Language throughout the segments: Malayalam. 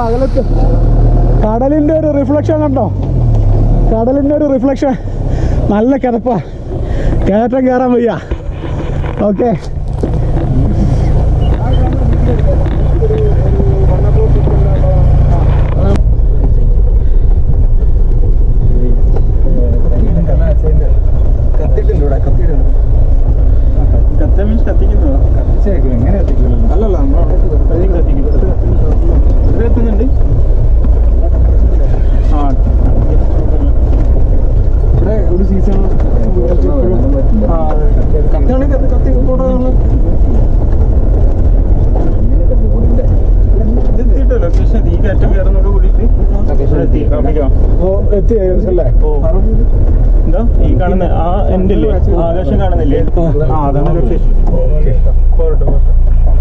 അവിടെ അകലത്ത് കടലിൻ്റെ ഒരു റിഫ്ലക്ഷൻ കണ്ടോ കടലിൻ്റെ ഒരു റിഫ്ലക്ഷൻ നല്ല കിടപ്പാ കയറ്റം കയറാൻ വയ്യ ഓക്കെ കത്തിയിട്ടുണ്ട് ഇവിടെ കത്തിയിട്ടുണ്ട് കത്ത മീൻസ് കത്തിക്കുന്നോ കത്തിച്ചേക്കും എങ്ങനെ കത്തിക്കില്ല അല്ലല്ല നമ്മളവിടെ കത്തിക്കും ഇവിടെ എത്തുന്നുണ്ട് ആ ഇവിടെ ഒരു സീസൺ ആ, അതെ. കത്തിയാണെങ്കിൽ കത്തി കത്തി കൊണ്ടുപോകാനുള്ള ഇത് എത്തിയിട്ടോ ലൊക്കേഷൻ ഈ കയറ്റം കയറുന്നതോട് കൂടിയിട്ട് ഇവിടെ എത്തി കാണിക്കാം ഓ എത്തി അല്ലേ ഓ എന്താ ഈ കാണുന്ന ആ എൻഡില്ലേ ആകാശം കാണുന്നില്ലേ ആ അതാണ് ലൊക്കേഷൻ പോരട്ടെ പോരട്ടെ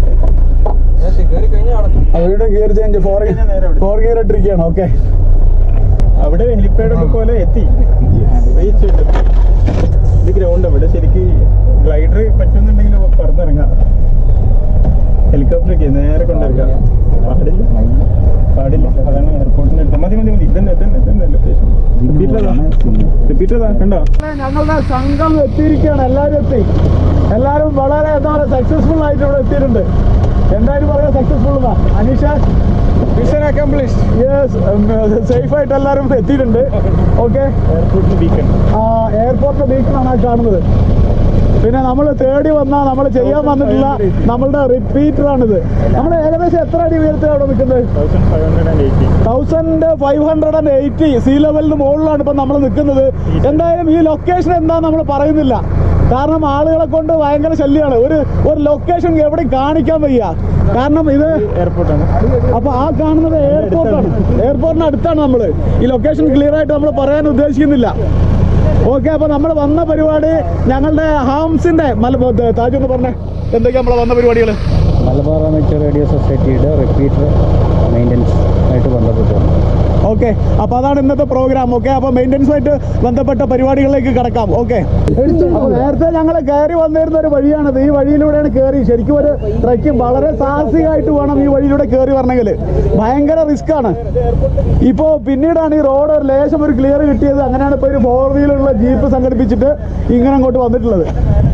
കയറി കഴിഞ്ഞാൽ അവരുടെ ഗിയർ ചേഞ്ച് ഫോർ പിന്നെ നേരെ അവിടെ. ഫോർ ഗിയർ ഇട്ടിരിക്കുകയാണ് ഓക്കെ അവിടെ ഹെലിപ്പാഡ് ഒക്കെ പോലെ എത്തി റീച്ച് കിട്ടും ഇത് ഗ്രൗണ്ട് ഇവിടെ ശരിക്ക് ഗ്ലൈഡർ പറ്റുന്നുണ്ടെങ്കിൽ പറന്നിറങ്ങാം ഹെലികോപ്റ്ററൊക്കെ നേരെ കൊണ്ടിറക്കാം പാടില്ല പാടില്ല അതാണ് എയർപോർട്ടിന് അടുത്ത് മതി മതി മതി ഇതന്നെ ഇതന്നെ ഇതന്നെ ലൊക്കേഷൻ റിപ്പീറ്റതാ റിപ്പീറ്റതാ കണ്ടോ ഞങ്ങളുടെ സംഘം എത്തിയിരിക്കുകയാണ് എല്ലാവരും എത്തി എല്ലാവരും വളരെ എന്താ പറയുക സക്സസ്ഫുൾ ആയിട്ട് ഇവിടെ എത്തിയിട്ടുണ്ട് എന്തായാലും പറയാം സക്സസ്ഫുൾ എന്നാ Anisha mission accomplish yes safe ആയിട്ട് എല്ലാവരും എത്തിയിട്ടുണ്ട് ഓക്കെ എയർപോർട്ടിന് ബീക്കൺ എയർപോർട്ടിലെ ബീക്കണാണ് ആ കാണുന്നത് പിന്നെ നമ്മൾ തേടി വന്ന നമ്മൾ ചെയ്യാൻ വന്നിട്ടുള്ള നമ്മളുടെ റിപ്പീറ്റർ ആണിത് നമ്മൾ ഏകദേശം എത്ര അടി ഉയരത്തിലാണ് അവിടെ നിൽക്കുന്നത് thousand five hundred and eighty thousand five hundred and eighty sea ലെവലിന് മുകളിലാണ് ഇപ്പം നമ്മൾ നിൽക്കുന്നത് എന്തായാലും ഈ ലൊക്കേഷൻ എന്താ നമ്മൾ പറയുന്നില്ല കാരണം ആളുകളെ കൊണ്ട് ഭയങ്കര ശല്യമാണ് ഒരു ഒരു ലൊക്കേഷൻ എവിടെ കാണിക്കാൻ വയ്യ കാരണം ഇത് എയർപോർട്ടാണ് അപ്പൊ ആ കാണുന്നത് എയർപോർട്ടാണ് എയർപോർട്ടിന് അടുത്താണ് നമ്മൾ ഈ ലൊക്കേഷൻ ക്ലിയർ ആയിട്ട് നമ്മൾ പറയാൻ ഉദ്ദേശിക്കുന്നില്ല ഓക്കെ അപ്പൊ നമ്മൾ വന്ന പരിപാടി ഞങ്ങളുടെ ഹാംസിന്റെ മല താജ് എന്ന് പറഞ്ഞേ എന്തൊക്കെയാ നമ്മളെ വന്ന പരിപാടികൾ മലബാർ അമേച്ചർ റേഡിയോ സൊസൈറ്റിയുടെ റിപ്പീറ്റർ മെയിൻ്റനൻസ് ആയിട്ട് ബന്ധപ്പെട്ടു ഓക്കെ അപ്പൊ അതാണ് ഇന്നത്തെ പ്രോഗ്രാം ഓക്കെ അപ്പൊ മെയിൻ്റനൻസുമായിട്ട് ബന്ധപ്പെട്ട പരിപാടികളിലേക്ക് കടക്കാം ഓക്കെ നേരത്തെ ഞങ്ങൾ കയറി വന്നിരുന്ന ഒരു വഴിയാണത് ഈ വഴിയിലൂടെയാണ് കയറി ശരിക്കും ഒരു ട്രക്കിംഗ് വളരെ സാഹസികമായിട്ട് വേണം ഈ വഴിയിലൂടെ കയറി വരണമെങ്കിൽ ഭയങ്കര റിസ്ക് ആണ് ഇപ്പോ പിന്നീടാണ് ഈ റോഡ് ഒരു ലേശം ഒരു ക്ലിയർ കിട്ടിയത് അങ്ങനെയാണ് ഇപ്പൊ ഒരു ഫോർ വീലുള്ള ജീപ്പ് സംഘടിപ്പിച്ചിട്ട് ഇങ്ങനെ അങ്ങോട്ട് വന്നിട്ടുള്ളത്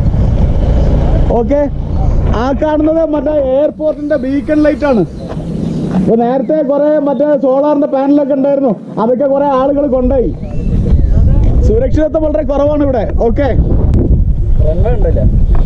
ഓക്കെ ആ കാണുന്നത് മറ്റേ എയർപോർട്ടിന്റെ ബീക്കൺ ലൈറ്റ് ആണ് അപ്പൊ നേരത്തെ കുറെ മറ്റേ സോളാറിന്റെ പാനലൊക്കെ ഉണ്ടായിരുന്നു അതൊക്കെ കുറെ ആളുകൾ കൊണ്ടുപോയി സുരക്ഷിതത്വം വളരെ കുറവാണ് ഇവിടെ ഓക്കെ ഉണ്ടല്ലേ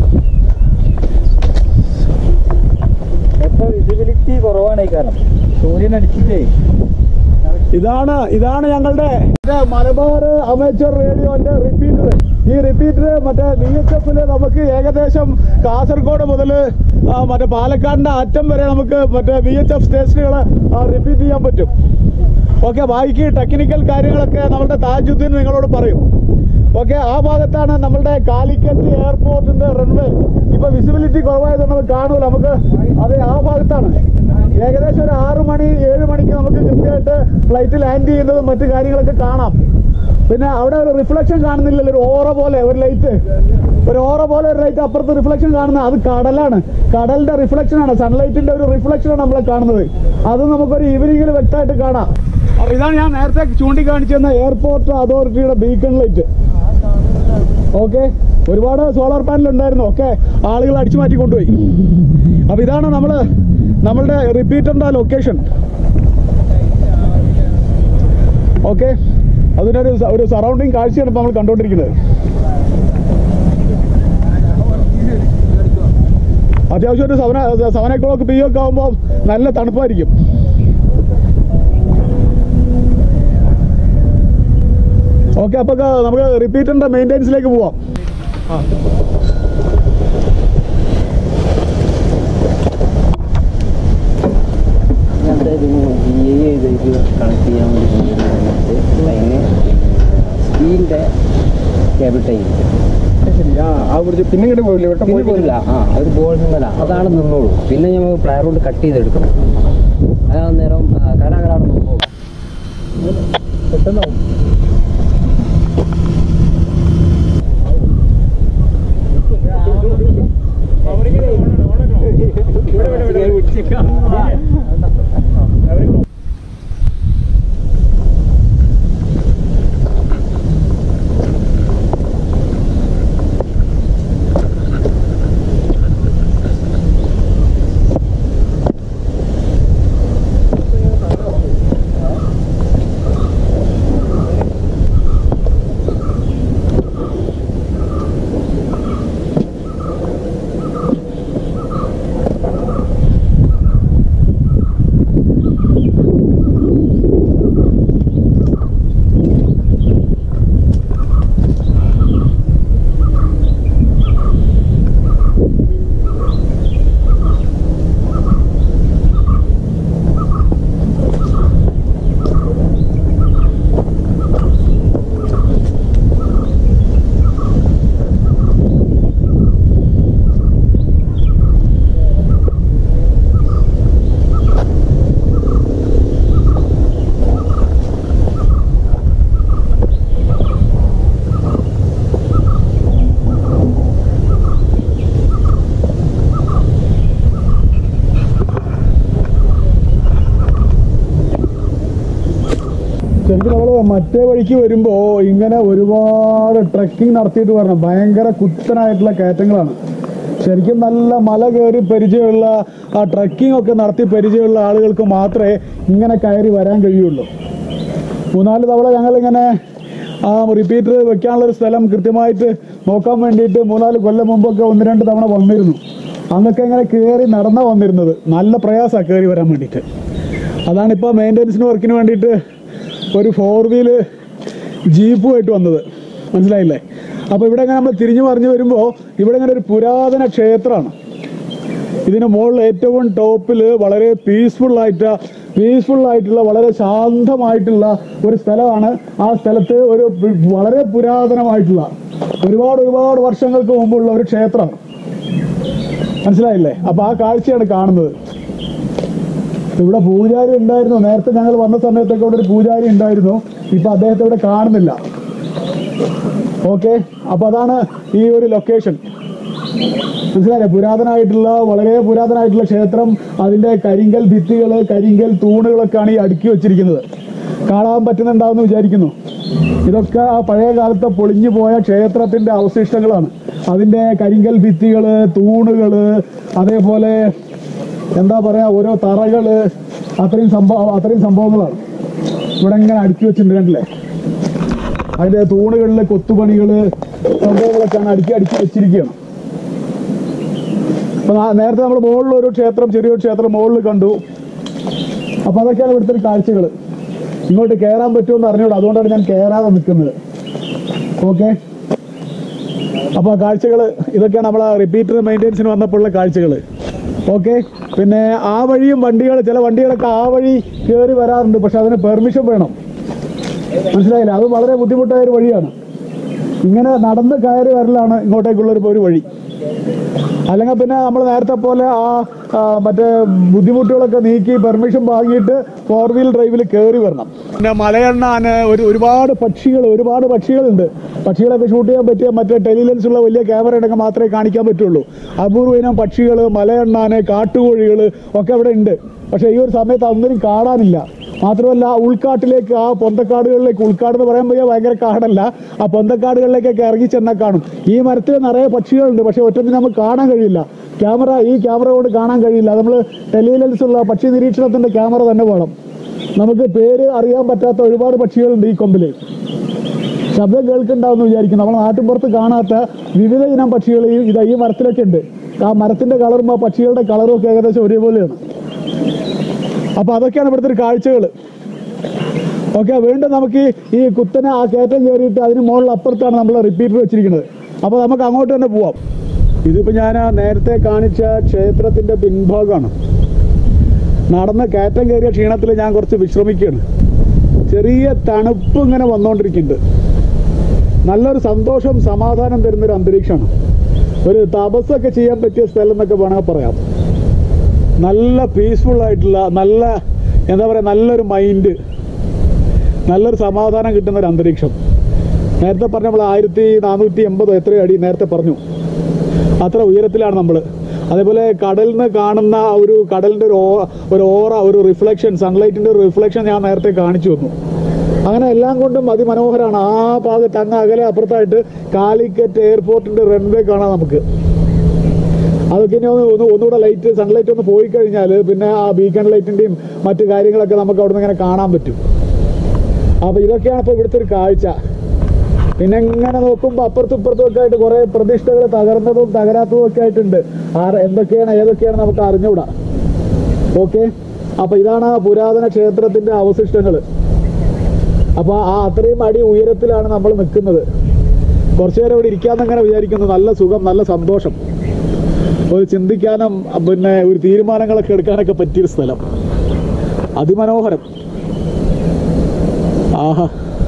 ഇപ്പൊ വിസിബിലിറ്റി കുറവാണ് ഈ കാരണം സൂര്യൻ അടിച്ചിട്ടേ ഇതാണ് ഇതാണ് ഞങ്ങളുടെ മറ്റേ മലബാർ അമേച്ചർ റേഡിയോന്റെ റിപ്പീറ്റർ ഈ റിപ്പീറ്റർ മറ്റേ ബി എച്ച് എഫില് നമുക്ക് ഏകദേശം കാസർഗോഡ് മുതൽ മറ്റേ പാലക്കാടിന്റെ അറ്റം വരെ നമുക്ക് മറ്റേ ബി എച്ച് എഫ് സ്റ്റേഷനുകൾ റിപ്പീറ്റ് ചെയ്യാൻ പറ്റും ഓക്കെ ബാക്കി ടെക്നിക്കൽ കാര്യങ്ങളൊക്കെ നമ്മുടെ താജുദ്ദീൻ നിങ്ങളോട് പറയും ഓക്കെ ആ ഭാഗത്താണ് നമ്മളുടെ കാലിക്കറ്റ് എയർപോർട്ടിന്റെ റൺവേ ഇപ്പൊ വിസിബിലിറ്റി കുറവായതുകൊണ്ട് നമുക്ക് കാണൂല നമുക്ക് അത് ആ ഭാഗത്താണ് ഏകദേശം ഒരു ആറു മണി ഏഴ് മണിക്ക് നമുക്ക് കൃത്യമായിട്ട് ഫ്ലൈറ്റ് ലാൻഡ് ചെയ്യുന്നതും മറ്റു കാര്യങ്ങളൊക്കെ കാണാം പിന്നെ അവിടെ ഒരു റിഫ്ലക്ഷൻ കാണുന്നില്ലല്ലോ ഒരു ഓറ പോലെ ഒരു ലൈറ്റ് ഒരു ഓറ പോലെ ഒരു ലൈറ്റ് അപ്പുറത്ത് റിഫ്ലക്ഷൻ കാണുന്നത് അത് കടലാണ് കടലിന്റെ റിഫ്ലക്ഷൻ ആണ് സൺലൈറ്റിന്റെ ഒരു റിഫ്ലക്ഷൻ ആണ് നമ്മൾ കാണുന്നത് അത് നമുക്കൊരു ഈവനിങ്ങിൽ വ്യക്തമായിട്ട് കാണാം അപ്പൊ ഇതാണ് ഞാൻ നേരത്തെ ചൂണ്ടിക്കാണിച്ചിരുന്ന എയർപോർട്ട് അതോറിറ്റിയുടെ ബീക്കൺ ലൈറ്റ് ഓക്കെ ഒരുപാട് സോളാർ പാനൽ ഉണ്ടായിരുന്നു ഒക്കെ ആളുകൾ അടിച്ചു മാറ്റി കൊണ്ടുപോയി അപ്പൊ ഇതാണ് നമ്മള് നമ്മളുടെ റിപ്പീറ്ററിന്റെ ലൊക്കേഷൻ ഓക്കെ അതിനൊരു സ- ഒരു സറൗണ്ടിങ് കാഴ്ചയാണ് ഇപ്പൊ നമ്മൾ കണ്ടുകൊണ്ടിരിക്കുന്നത് അത്യാവശ്യം ഒരു seven seven o'clock P ഒക്കെ ആകുമ്പോൾ നല്ല തണുപ്പായിരിക്കും ഓക്കെ അപ്പൊ ക- നമുക്ക് റിപ്പീറ്ററിന്റെ മെയിൻ്റെനൻസിലേക്ക് പോവാം ഞങ്ങളുടെ ജി ഐ ഇത് കണക്ട് ചെയ്യാൻ വേണ്ടി കൊണ്ടുവരുന്നത് അതിന് സ്റ്റീലിൻ്റെ കേബിൾ ടൈ ആ പിടിച്ച് പിന്നെ ഇങ്ങോട്ട് പോയില്ല ഇവിടെ പിന്നെ പോരില്ല ആ ഒരു ബോൾ നിന്നല്ല അതാണ് നിന്നോളൂ പിന്നെ നമുക്ക് പ്ലെയർ കൊണ്ട് കട്ട് ചെയ്തെടുക്കണം അതാ നേരം കരാകരാണ് പോകും മറ്റേ വഴിക്ക് വരുമ്പോൾ ഇങ്ങനെ ഒരുപാട് ട്രക്കിംഗ് നടത്തിയിട്ട് വരണം ഭയങ്കര കുത്തനായിട്ടുള്ള കയറ്റങ്ങളാണ് ശരിക്കും നല്ല മല കയറി പരിചയമുള്ള ആ ട്രക്കിംഗ് ഒക്കെ നടത്തി പരിചയമുള്ള ആളുകൾക്ക് മാത്രമേ ഇങ്ങനെ കയറി വരാൻ കഴിയുള്ളൂ മൂന്നാല് തവണ ഞങ്ങളിങ്ങനെ ആ റിപ്പീറ്റർ വെക്കാനുള്ള ഒരു സ്ഥലം കൃത്യമായിട്ട് നോക്കാൻ വേണ്ടിയിട്ട് മൂന്നാല് കൊല്ലം മുമ്പൊക്കെ ഒന്ന് രണ്ട് തവണ വന്നിരുന്നു അന്നൊക്കെ ഇങ്ങനെ കയറി നടന്നാ വന്നിരുന്നത് നല്ല പ്രയാസമാണ് കയറി വരാൻ വേണ്ടിയിട്ട് അതാണ് ഇപ്പോൾ മെയിൻ്റനൻസിന് വർക്കിന് വേണ്ടിയിട്ട് ഒരു ഫോർ വീല് ജീപ്പുമായിട്ട് വന്നത് മനസ്സിലായില്ലേ അപ്പോൾ ഇവിടെ ഇങ്ങനെ നമ്മൾ തിരിഞ്ഞു പറഞ്ഞു വരുമ്പോൾ ഇവിടെ ഇങ്ങനെ ഒരു പുരാതന ക്ഷേത്രമാണ് ഇതിന് മുകളിൽ ഏറ്റവും ടോപ്പിൽ വളരെ പീസ്ഫുൾ ആയിട്ട് പീസ്ഫുൾ ആയിട്ടുള്ള വളരെ ശാന്തമായിട്ടുള്ള ഒരു സ്ഥലമാണ് ആ സ്ഥലത്ത് ഒരു പ് വളരെ പുരാതനമായിട്ടുള്ള ഒരുപാട് ഒരുപാട് വർഷങ്ങൾക്ക് മുമ്പുള്ള ഒരു ക്ഷേത്രമാണ് മനസ്സിലായില്ലേ അപ്പൊ ആ കാഴ്ചയാണ് കാണുന്നത് ഇവിടെ പൂജാരി ഉണ്ടായിരുന്നു നേരത്തെ ഞങ്ങൾ വന്ന സമയത്തൊക്കെ ഇവിടെ ഒരു പൂജാരി ഉണ്ടായിരുന്നു ഇപ്പൊ അദ്ദേഹത്തെ ഇവിടെ കാണുന്നില്ല ഓക്കെ അപ്പൊ അതാണ് ഈ ഒരു ലൊക്കേഷൻ മനസ്സിലായില്ലേ പുരാതനമായിട്ടുള്ള വളരെ പുരാതനമായിട്ടുള്ള ക്ഷേത്രം അതിന്റെ കരിങ്കൽ ഭിത്തികൾ കരിങ്കൽ തൂണുകളൊക്കെയാണ് ഈ അടുക്കി വെച്ചിരിക്കുന്നത് കാണാൻ പറ്റുന്നുണ്ടാവുമെന്ന് വിചാരിക്കുന്നു ഇതൊക്കെ ആ പഴയ കാലത്തെ പൊളിഞ്ഞു പോയ ക്ഷേത്രത്തിന്റെ അവശിഷ്ടങ്ങളാണ് അതിന്റെ കരിങ്കൽ ഭിത്തികള് തൂണുകള് അതേപോലെ എന്താ പറയാ ഓരോ തറകള് അത്രയും സംഭവം അത്രയും സംഭവങ്ങളാണ് ഇവിടെ ഇങ്ങനെ അടുക്കി വെച്ചിട്ടുണ്ട് കണ്ടില്ലേ അതിന്റെ തൂണുകളിലെ കൊത്തുപണികള് സംഭവങ്ങളൊക്കെയാണ് അടുക്കി അടുക്കി വെച്ചിരിക്കുകയാണ് അപ്പൊ നാ- നേരത്തെ നമ്മൾ മുകളിൽ ഒരു ക്ഷേത്രം ചെറിയൊരു ക്ഷേത്രം മുകളിൽ കണ്ടു അപ്പൊ അതൊക്കെയാണ് ഇവിടുത്തെ കാഴ്ചകൾ ഇങ്ങോട്ട് കയറാൻ പറ്റുമെന്ന് അറിഞ്ഞൂടാ അതുകൊണ്ടാണ് ഞാൻ കയറാതെ നിൽക്കുന്നത് ഓക്കെ അപ്പൊ ആ കാഴ്ചകൾ ഇതൊക്കെയാണ് നമ്മളെ റിപ്പീറ്റർ മെയിൻ്റെനൻസിന് വന്നപ്പോഴുള്ള കാഴ്ചകൾ ഓക്കെ പിന്നെ ആ വഴിയും വണ്ടികൾ ചില വണ്ടികളൊക്കെ ആ വഴി കയറി വരാറുണ്ട് പക്ഷെ അതിന് പെർമിഷൻ വേണം മനസ്സിലായില്ല അത് വളരെ ബുദ്ധിമുട്ടായ ഒരു വഴിയാണ് ഇങ്ങനെ നടന്ന് കയറി വരലാണ് ഇങ്ങോട്ടേക്കുള്ള ഒരു ഒരു വഴി അല്ലെങ്കിൽ പിന്നെ നമ്മൾ നേരത്തെ പോലെ ആ ആ, മറ്റേ ബുദ്ധിമുട്ടുകളൊക്കെ നീക്കി പെർമിഷൻ വാങ്ങിയിട്ട് ഫോർ വീൽ ഡ്രൈവിൽ കയറി വരണം പിന്നെ മലയെണ്ണാന് ഒരു ഒരുപാട് പക്ഷികൾ ഒരുപാട് പക്ഷികളുണ്ട് പക്ഷികളൊക്കെ ഷൂട്ട് ചെയ്യാൻ പറ്റിയ മറ്റേ ടെലിലെൻസ് ഉള്ള വലിയ ക്യാമറ ഉണ്ടെങ്കിൽ മാത്രമേ കാണിക്കാൻ പറ്റുള്ളൂ അപൂർവ ഇനം പക്ഷികൾ മലയെണ്ണാന് കാട്ടുകോഴികൾ ഒക്കെ ഇവിടെ ഉണ്ട് പക്ഷേ ഈ ഒരു സമയത്ത് അതൊന്നും കാണാനില്ല മാത്രമല്ല ആ ഉൾക്കാട്ടിലേക്ക് ആ പൊന്തക്കാടുകളിലേക്ക് ഉൾക്കാട് എന്ന് പറയാൻ പോയാൽ ഭയങ്കര കാടല്ല ആ പൊന്തക്കാടുകളിലേക്കൊക്കെ ഇറങ്ങി ചെന്നാൽ കാണും ഈ മരത്തിൽ നിറയെ പക്ഷികളുണ്ട് പക്ഷെ ഒറ്റത്തിന് നമുക്ക് കാണാൻ കഴിയില്ല ക്യാമറ ഈ ക്യാമറ കൊണ്ട് കാണാൻ കഴിയില്ല നമ്മൾ ടെലിലെൻസ് ഉള്ള പക്ഷി നിരീക്ഷണത്തിന്റെ ക്യാമറ തന്നെ വേണം നമുക്ക് പേര് അറിയാൻ പറ്റാത്ത ഒരുപാട് പക്ഷികളുണ്ട് ഈ കൊമ്പിൽ ശബ്ദം കേൾക്കുന്നുണ്ടാവുമെന്ന് വിചാരിക്കും നമ്മൾ നാട്ടിൻപുറത്ത് കാണാത്ത വിവിധ ഇനം പക്ഷികൾ ഈ ഇതാ ഈ മരത്തിലൊക്കെ ഉണ്ട് ആ മരത്തിന്റെ കളറും ആ പക്ഷികളുടെ കളറും ഒക്കെ ഏകദേശം ഒരേപോലെയാണ് അപ്പൊ അതൊക്കെയാണ് ഇവിടുത്തെ ഒരു കാഴ്ചകൾ ഓക്കെ വീണ്ടും നമുക്ക് ഈ ഈ കുത്തനെ ആ കയറ്റം കയറിയിട്ട് അതിന് മുകളിൽ അപ്പുറത്താണ് നമ്മൾ റിപ്പീറ്റർ വെച്ചിരിക്കുന്നത് അപ്പോൾ നമുക്ക് അങ്ങോട്ട് തന്നെ പോവാം ഇതിപ്പോൾ ഞാൻ ആ നേരത്തെ കാണിച്ച ക്ഷേത്രത്തിന്റെ പിൻഭാഗമാണ് നടന്ന് കയറ്റം കയറിയ ക്ഷീണത്തിൽ ഞാൻ കുറച്ച് വിശ്രമിക്കുകയാണ് ചെറിയ തണുപ്പ് ഇങ്ങനെ വന്നുകൊണ്ടിരിക്കുന്നുണ്ട് നല്ലൊരു സന്തോഷം സമാധാനം തരുന്നൊരു അന്തരീക്ഷമാണ് ഒരു തപസ്സൊക്കെ ചെയ്യാൻ പറ്റിയ സ്ഥലം എന്നൊക്കെ വേണമെങ്കിൽ പറയാം നല്ല പീസ്ഫുൾ ആയിട്ടുള്ള നല്ല എന്താ പറയുക നല്ലൊരു മൈൻഡ് നല്ലൊരു സമാധാനം കിട്ടുന്ന ഒരു അന്തരീക്ഷം നേരത്തെ പറഞ്ഞ നമ്മൾ ആയിരത്തി നാനൂറ്റി എൺപതോ എത്രയോ അടി നേരത്തെ പറഞ്ഞു അത്ര ഉയരത്തിലാണ് നമ്മൾ അതേപോലെ കടലിൽ നിന്ന് കാണുന്ന ആ ഒരു കടലിൻ്റെ ഒരു ഓ- ഒരു ഓറ ഒരു റിഫ്ലക്ഷൻ സൺലൈറ്റിൻ്റെ ഒരു റിഫ്ലക്ഷൻ ഞാൻ നേരത്തെ കാണിച്ചു തന്നു അങ്ങനെ എല്ലാം കൊണ്ടും അതിമനോഹരമാണ് ആ ഭാഗത്ത് അങ്ങ് അകലെ അപ്പുറത്തായിട്ട് കാലിക്കറ്റ് എയർപോർട്ടിൻ്റെ റൺവേ കാണാം നമുക്ക് അതൊക്കെ ഇനി ഒന്ന് ഒന്ന് ഒന്നുകൂടെ ലൈറ്റ് സൺലൈറ്റ് ഒന്ന് പോയി കഴിഞ്ഞാൽ പിന്നെ ആ ബീക്കൺ ലൈറ്റിൻ്റെയും മറ്റു കാര്യങ്ങളൊക്കെ നമുക്ക് അവിടെ നിന്ന് ഇങ്ങനെ കാണാൻ പറ്റും അപ്പോൾ ഇതൊക്കെയാണ് ഇപ്പോൾ ഇവിടുത്തെ ഒരു കാഴ്ച പിന്നെ ഇങ്ങനെ നോക്കുമ്പോൾ അപ്പുറത്തും ഇപ്പുറത്തും ഒക്കെ ആയിട്ട് കുറേ പ്രതിഷ്ഠകൾ തകർന്നതും തകരാത്തതും ഒക്കെ ആയിട്ടുണ്ട് ആർ എന്തൊക്കെയാണ് ഏതൊക്കെയാണ് നമുക്ക് അറിഞ്ഞുകൂടാ ഓക്കെ അപ്പോൾ ഇതാണ് ആ പുരാതന ക്ഷേത്രത്തിൻ്റെ അവശിഷ്ടങ്ങൾ അപ്പോൾ ആ അത്രയും അടി ഉയരത്തിലാണ് നമ്മൾ നിൽക്കുന്നത് കുറച്ചു നേരം ഇവിടെ ഇരിക്കാമെന്നങ്ങനെ വിചാരിക്കുന്നു നല്ല സുഖം നല്ല സന്തോഷം ഒരു ചിന്തിക്കാനും പിന്നെ ഒരു തീരുമാനങ്ങളൊക്കെ എടുക്കാനൊക്കെ പറ്റിയൊരു സ്ഥലം അതിമനോഹരം ആഹാ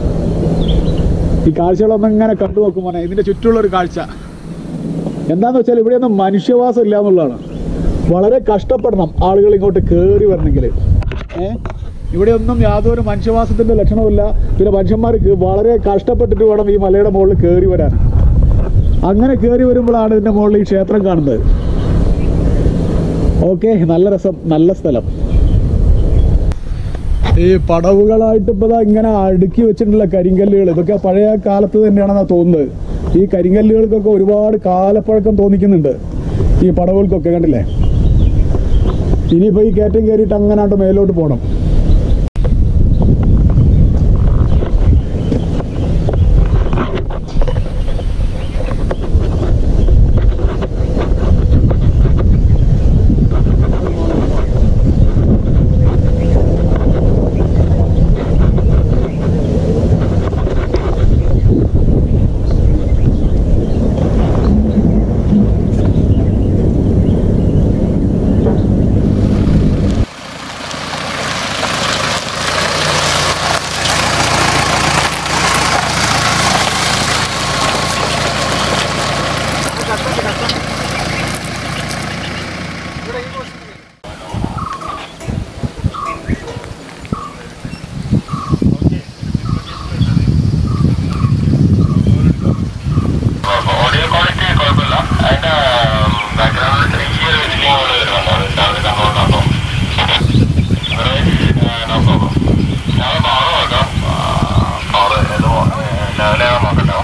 ഈ കാഴ്ചകളൊന്നും ഇങ്ങനെ കണ്ടു നോക്കുമ്പോൾ ഇതിന്റെ ചുറ്റുമുള്ള ഒരു കാഴ്ച എന്താന്ന് വെച്ചാൽ ഇവിടെയൊന്നും മനുഷ്യവാസം ഇല്ല എന്നുള്ളതാണ് വളരെ കഷ്ടപ്പെടണം ആളുകൾ ഇങ്ങോട്ട് കയറി വരണമെങ്കിൽ ഏ ഇവിടെയൊന്നും യാതൊരു മനുഷ്യവാസത്തിന്റെ ലക്ഷണമില്ല പിന്നെ മനുഷ്യന്മാർക്ക് വളരെ കഷ്ടപ്പെട്ടിട്ട് വേണം ഈ മലയുടെ മുകളിൽ കയറി വരാൻ അങ്ങനെ കയറി വരുമ്പോഴാണ് ഇതിന്റെ മുകളിൽ ഈ ക്ഷേത്രം കാണുന്നത് ഓക്കെ നല്ല രസം നല്ല സ്ഥലം ഈ പടവുകളായിട്ട് ഇപ്പൊ ദാ ഇങ്ങനെ അടുക്കി വെച്ചിട്ടുള്ള കരിങ്കല്ലുകൾ ഇതൊക്കെ പഴയ കാലത്ത് തന്നെയാണെന്നാ തോന്നുന്നത് ഈ കരിങ്കല്ലുകൾക്കൊക്കെ ഒരുപാട് കാലപ്പഴക്കം തോന്നിക്കുന്നുണ്ട് ഈ പടവുകൾക്കൊക്കെ കണ്ടില്ലേ ഇനിയിപ്പോ ഈ കയറ്റം കയറിയിട്ട് അങ്ങനാണ്ട് മേലോട്ട് പോകണം ഓഡിയോ ക്വാളിറ്റി കുഴപ്പമില്ല അതിന്റെ ബാക്ക്ഗ്രൗണ്ടിൽ ചെറിയൊരു വിസിലിംഗ് പോലെ വരുന്നുണ്ട് അത് അത് കൺട്രോൾ ആണോ നോ പ്രോബ്ലം ഞാൻ പവർ നോക്കാം പവർ ഏത് ലെവലാകാൻ നോക്കട്ടോ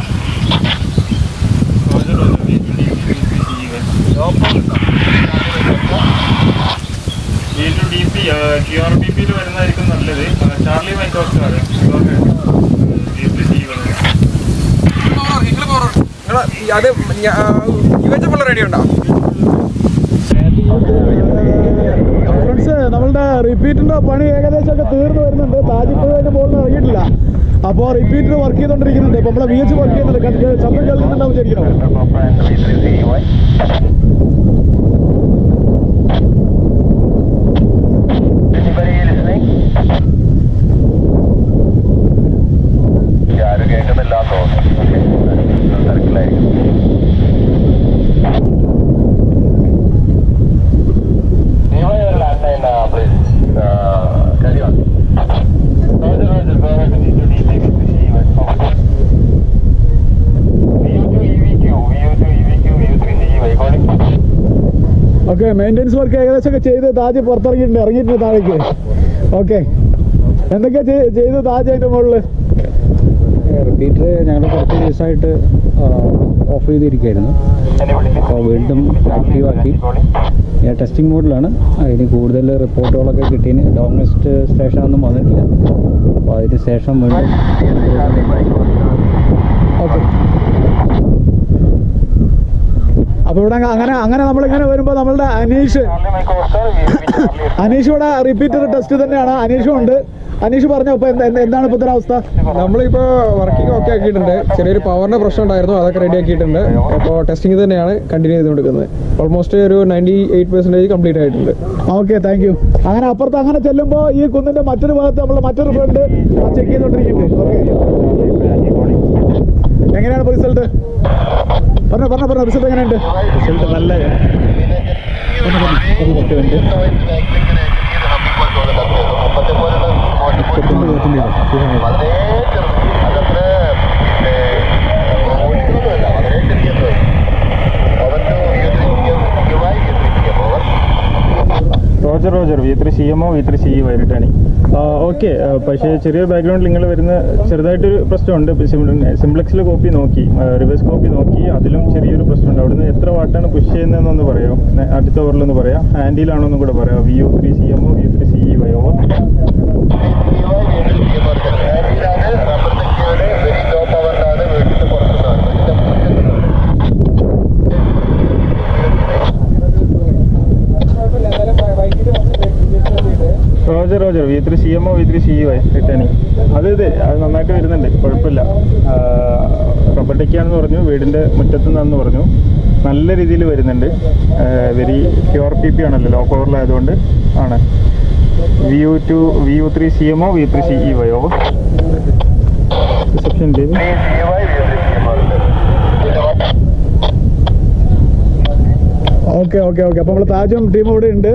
D P Q R B പിയിൽ വരുന്നതായിരിക്കും നല്ലത് ചാർലി മൈക്കോസ്കാർ അത് യു എച്ച് എഫ് റെഡി ഉണ്ടോ ഫ്രണ്ട്സ് നമ്മളുടെ റിപ്പീറ്റിന്റെ പണി ഏകദേശം ഒക്കെ തീർന്നു വരുന്നുണ്ട് താജിപ്പുഴയുടെ മുകളിൽ ഇറങ്ങിയിട്ടില്ല അപ്പോൾ റിപ്പീറ്റർ വർക്ക് ചെയ്തോണ്ടിരിക്കുന്നുണ്ട് ഇപ്പൊ നമ്മളെ വി എച്ച് വർക്ക് ചെയ്യുന്നുണ്ട് കേ- ശബ്ദം കേൾക്കുന്നുണ്ടാവും ശരിക്കും ആരും കേൾക്കുന്നില്ല തോന്നുന്നു തിരക്കിലായിരിക്കും landline please carry on. Roger, Roger, go ahead. VU2 EVQ, VU2 EVQ, VU3 CE, calling. Okay maintenance work ഏകദേശം ഒക്കെ ചെയ്ത് താജ് പുറത്തിറങ്ങിയിട്ടുണ്ട് ഇറങ്ങിയിട്ടുണ്ട് താഴേക്ക് ഓക്കെ എന്തൊക്കെയാ ചെയ്- ചെയ്ത് താജ് അതിന്റെ മുകളിൽ റിപ്പീറ്റർ ഞങ്ങൾ കുറച്ച് ദിവസമായിട്ട് ഓഫ് ചെയ്തിരിക്കുകയായിരുന്നു Anybody? അപ്പോൾ വീണ്ടും ആക്റ്റീവാക്കി ഞാൻ ടെസ്റ്റിംഗ് മോഡിലാണ് അതിന് കൂടുതൽ റിപ്പോർട്ടുകളൊക്കെ കിട്ടിയതിന് ഡോമിനസ്റ്റ് സ്റ്റേഷൻ ഒന്നും വന്നിട്ടില്ല അപ്പോൾ അതിന് ശേഷം വീണ്ടും ഓക്കെ അപ്പൊ ഇവിടെ അങ്ങനെ അങ്ങനെ നമ്മളിങ്ങനെ വരുമ്പോ നമ്മളുടെ Aneesh Charlie Mike Oscar, VV Charlie Aneesh ഇവിടെ റിപ്പീറ്റർ ടെസ്റ്റ് തന്നെയാണ് അനീഷും ഉണ്ട് അനീഷ് പറഞ്ഞോ ഇപ്പൊ എന്ത- എന്ത- എന്താണ് ഇപ്പോഴത്തെ അവസ്ഥ നമ്മളിപ്പോ വർക്കിംഗ് ഒക്കെ ആക്കിയിട്ടുണ്ട് ചെറിയൊരു പവറിന്റെ പ്രശ്നം ഉണ്ടായിരുന്നു അതൊക്കെ റെഡി ആക്കിയിട്ടുണ്ട് അപ്പോൾ ടെസ്റ്റിംഗ് തന്നെയാണ് കണ്ടിന്യൂ ചെയ്തുകൊണ്ടിരിക്കുന്നത് ഓൾമോസ്റ്റ് ഒരു നയൻറ്റി എയ്റ്റ് പെർസെന്റേജ് കംപ്ലീറ്റ് ആയിട്ടുണ്ട് ഓക്കെ താങ്ക് യു അങ്ങനെ അപ്പുറത്ത് അങ്ങനെ ചെല്ലുമ്പോ ഈ കുന്നിന്റെ മറ്റൊരു ഭാഗത്ത് നമ്മൾ മറ്റൊരു ഫ്രണ്ട് ചെക്ക് ചെയ്തോണ്ടിരിക്കുന്നുണ്ട് ഓക്കെ എങ്ങനെയാണ് റിസൾട്ട് പറഞ്ഞോ പറഞ്ഞോ പറഞ്ഞോ റിസൾട്ട് എങ്ങനെയുണ്ട് റിസൾട്ട് നല്ല roger roger V three C എമ്മോ വി ത്രീ സി വൈകിട്ടാണ് ഓക്കെ പക്ഷേ ചെറിയ ബാക്ക്ഗ്രൗണ്ടിൽ നിങ്ങൾ വരുന്ന ചെറുതായിട്ടൊരു പ്രശ്നമുണ്ട് സിംപ്ലക്സിൽ കോപ്പി നോക്കി റിവേഴ്സ് കോപ്പി നോക്കി അതിലും ചെറിയൊരു പ്രശ്നമുണ്ട് അവിടുന്ന് എത്ര വാട്ടാണ് പുഷ് ചെയ്യുന്നതെന്നൊന്ന് പറയാമോ നെ- അടുത്ത ഓവറിലൊന്ന് പറയാം ഹാൻഡിലാണോ എന്നും കൂടെ പറയാം വി ഒ ത്രീ സി എമ്മോ V three C Y over very low പവറിലാണ് വീട്ടിൽ പുറത്തുനിന്നാണ് roger roger V three C എമ്മോ V three C Y returning അത് ഇത് അത് നന്നായിട്ട് വരുന്നുണ്ട് കുഴപ്പമില്ല റബ്ബർട്ടിക്കാണെന്ന് പറഞ്ഞു വീടിൻ്റെ മുറ്റത്ത് നിന്നാന്ന് പറഞ്ഞു നല്ല രീതിയിൽ വരുന്നുണ്ട് വെരി പ്യുവർ പി പി ആണല്ലോ ലോ പവറിലായതുകൊണ്ട് ആണ് V U two V U three C എമ്മോ V three C E Y over reception ചെയ്ത് ഓക്കെ ഓക്കെ ഓക്കെ അപ്പൊ നമ്മള് താജും ടീമും ഇവിടെ ഉണ്ട്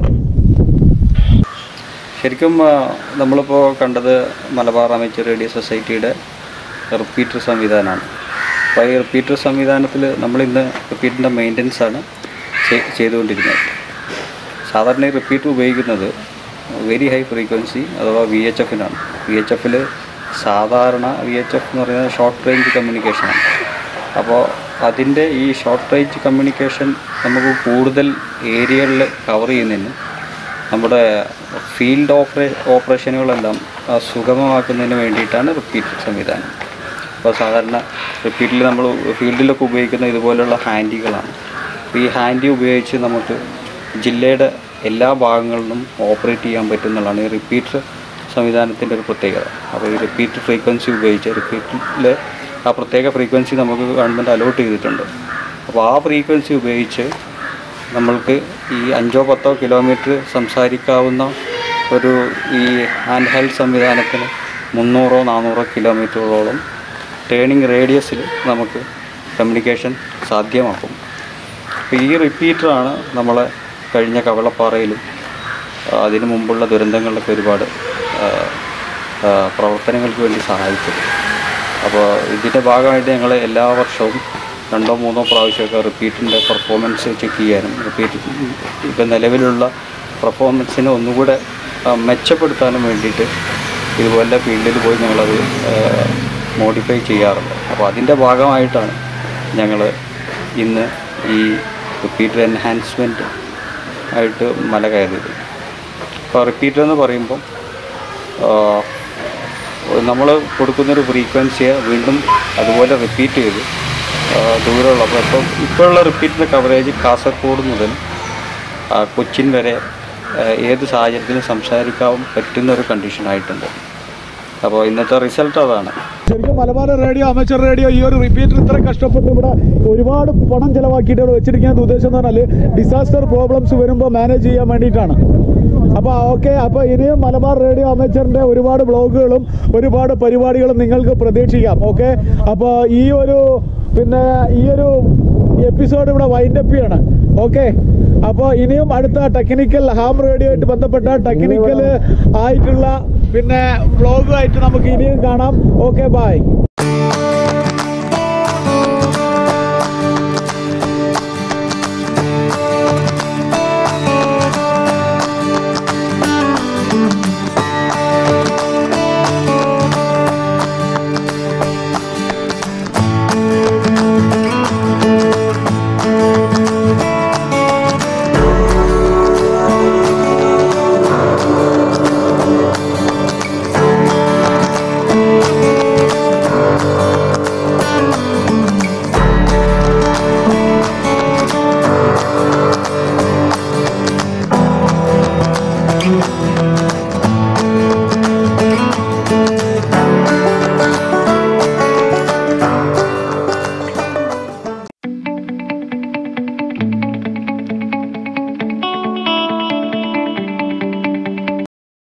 ശരിക്കും ആ, നമ്മളിപ്പോൾ കണ്ടത് മലബാർ അമേച്ചർ റേഡിയോ സൊസൈറ്റിയുടെ റിപ്പീറ്റർ സംവിധാനമാണ് അപ്പോൾ ഈ റിപ്പീറ്റർ സംവിധാനത്തിൽ നമ്മളിന്ന് റിപ്പീറ്ററിൻ്റെ മെയിൻ്റനൻസ് ആണ് ചെ- ചെയ്തുകൊണ്ടിരുന്നത് സാധാരണ ഈ റിപ്പീറ്റർ ഉപയോഗിക്കുന്നത് വെരി ഹൈ ഫ്രീക്വൻസി അഥവാ വി എച്ച് എഫിനാണ് വി എച്ച് എഫിൽ സാധാരണ വി എച്ച് എഫ് എന്ന് പറയുന്നത് ഷോർട്ട് റേഞ്ച് കമ്മ്യൂണിക്കേഷനാണ് അപ്പോൾ അതിൻ്റെ ഈ ഷോർട്ട് റേഞ്ച് കമ്മ്യൂണിക്കേഷൻ നമുക്ക് കൂടുതൽ ഏരിയകളിൽ കവർ ചെയ്യുന്നതിന് നമ്മുടെ ഫീൽഡ് ഓപ്പറേ ഓപ്പറേഷനുകളെല്ലാം ആ, സുഗമമാക്കുന്നതിന് വേണ്ടിയിട്ടാണ് റിപ്പീറ്റർ സംവിധാനം അപ്പോൾ സാധാരണ റിപ്പീറ്റിൽ നമ്മൾ ഫീൽഡിലൊക്കെ ഉപയോഗിക്കുന്ന ഇതുപോലുള്ള ഹാൻഡികളാണ് അപ്പോൾ ഈ ഹാൻഡി ഉപയോഗിച്ച് നമുക്ക് ജില്ലയുടെ എല്ലാ ഭാഗങ്ങളിലും ഓപ്പറേറ്റ് ചെയ്യാൻ പറ്റുന്നതാണ് ഈ റിപ്പീറ്റർ സംവിധാനത്തിൻ്റെ ഒരു പ്രത്യേകത അപ്പോൾ ഈ റിപ്പീറ്റർ ഫ്രീക്വൻസി ഉപയോഗിച്ച് റിപ്പീറ്റിൽ ആ പ്രത്യേക ഫ്രീക്വൻസി നമുക്ക് ഗവൺമെൻറ് അലോട്ട് ചെയ്തിട്ടുണ്ട് അപ്പോൾ ആ ഫ്രീക്വൻസി ഉപയോഗിച്ച് നമ്മൾക്ക് ഈ അഞ്ചോ പത്തോ കിലോമീറ്റർ സംസാരിക്കാവുന്ന ഒരു ഈ ഹാൻഡ് ഹെൽഡ് സംവിധാനത്തിന് മുന്നൂറോ നാനൂറോ കിലോമീറ്ററുകളോളം ടേണിംഗ് റേഡിയസിൽ നമുക്ക് കമ്മ്യൂണിക്കേഷൻ സാധ്യമാക്കും അപ്പോൾ ഈ റിപ്പീറ്ററാണ് നമ്മളെ കഴിഞ്ഞ കവളപ്പാറയിലും ആ, അതിനു മുമ്പുള്ള ദുരന്തങ്ങളിലൊക്കെ ഒരുപാട് ആ, ആ, പ്രവർത്തനങ്ങൾക്ക് വേണ്ടി സഹായിച്ചത് അപ്പോൾ ഇതിൻ്റെ ഭാഗമായിട്ട് ഞങ്ങൾ എല്ലാ വർഷവും രണ്ടോ മൂന്നോ പ്രാവശ്യമൊക്കെ റിപ്പീറ്റിൻ്റെ പെർഫോമൻസ് ചെക്ക് ചെയ്യാനും റിപ്പീറ്റ് ഇപ്പം നിലവിലുള്ള പെർഫോമൻസിനെ ഒന്നുകൂടെ ആ, മെച്ചപ്പെടുത്താനും വേണ്ടിയിട്ട് ഇതുപോലെ ഫീൽഡിൽ പോയി ഞങ്ങളത് മോഡിഫൈ ചെയ്യാറുണ്ട് അപ്പോൾ അതിൻ്റെ ഭാഗമായിട്ടാണ് ഞങ്ങൾ ഇന്ന് ഈ റിപ്പീറ്റർ എൻഹാൻസ്മെൻറ്റ് ആയിട്ട് മല കയറിയത് അപ്പോൾ റിപ്പീറ്റർ എന്ന് പറയുമ്പം നമ്മൾ കൊടുക്കുന്നൊരു ഫ്രീക്വൻസിയെ വീണ്ടും അതുപോലെ റിപ്പീറ്റ് ചെയ്ത് ആ, ദൂരമുള്ള അപ്പോൾ ഇപ്പം ഇപ്പോഴുള്ള റിപ്പീറ്റിൻ്റെ കവറേജ് കാസർഗോഡ് മുതൽ ആ, കൊച്ചിൻ വരെ ആ, ഏത് സാഹചര്യത്തിലും സംസാരിക്കാൻ പറ്റുന്ന ഒരു കണ്ടീഷൻ ആയിട്ടുണ്ട് അപ്പോൾ ഇന്നത്തെ റിസൾട്ട് അതാണ് ശരിക്കും മലബാർ റേഡിയോ അമേച്ചർ റേഡിയോ ഈ ഒരു റിപ്പീറ്റർ ഇത്ര കഷ്ടപ്പെട്ട് ഇവിടെ ഒരുപാട് പണം ചെലവാക്കിയിട്ട് ഇവിടെ വെച്ചിരിക്കുന്ന ഉദ്ദേശം എന്ന് പറഞ്ഞാൽ ഡിസാസ്റ്റർ പ്രോബ്ലംസ് വരുമ്പോൾ മാനേജ് ചെയ്യാൻ വേണ്ടിയിട്ടാണ് അപ്പോൾ ഓക്കെ അപ്പോൾ ഇനിയും മലബാർ റേഡിയോ അമേച്ചറിൻ്റെ ഒരുപാട് ബ്ലോഗുകളും ഒരുപാട് പരിപാടികളും നിങ്ങൾക്ക് പ്രതീക്ഷിക്കാം ഓക്കെ അപ്പോൾ ഈ ഒരു പിന്നെ ഈ ഒരു എപ്പിസോഡ് ഇവിടെ വൈൻഡപ്പ് ചെയ്യാണ് ഓക്കെ അപ്പോൾ ഇനിയും അടുത്ത ടെക്നിക്കൽ ഹാം റേഡിയോ ആയിട്ട് ബന്ധപ്പെട്ട ടെക്നിക്കൽ ആയിട്ടുള്ള പിന്നെ വ്ളോഗുമായിട്ട് നമുക്ക് ഇനിയും കാണാം ഓക്കെ ബൈ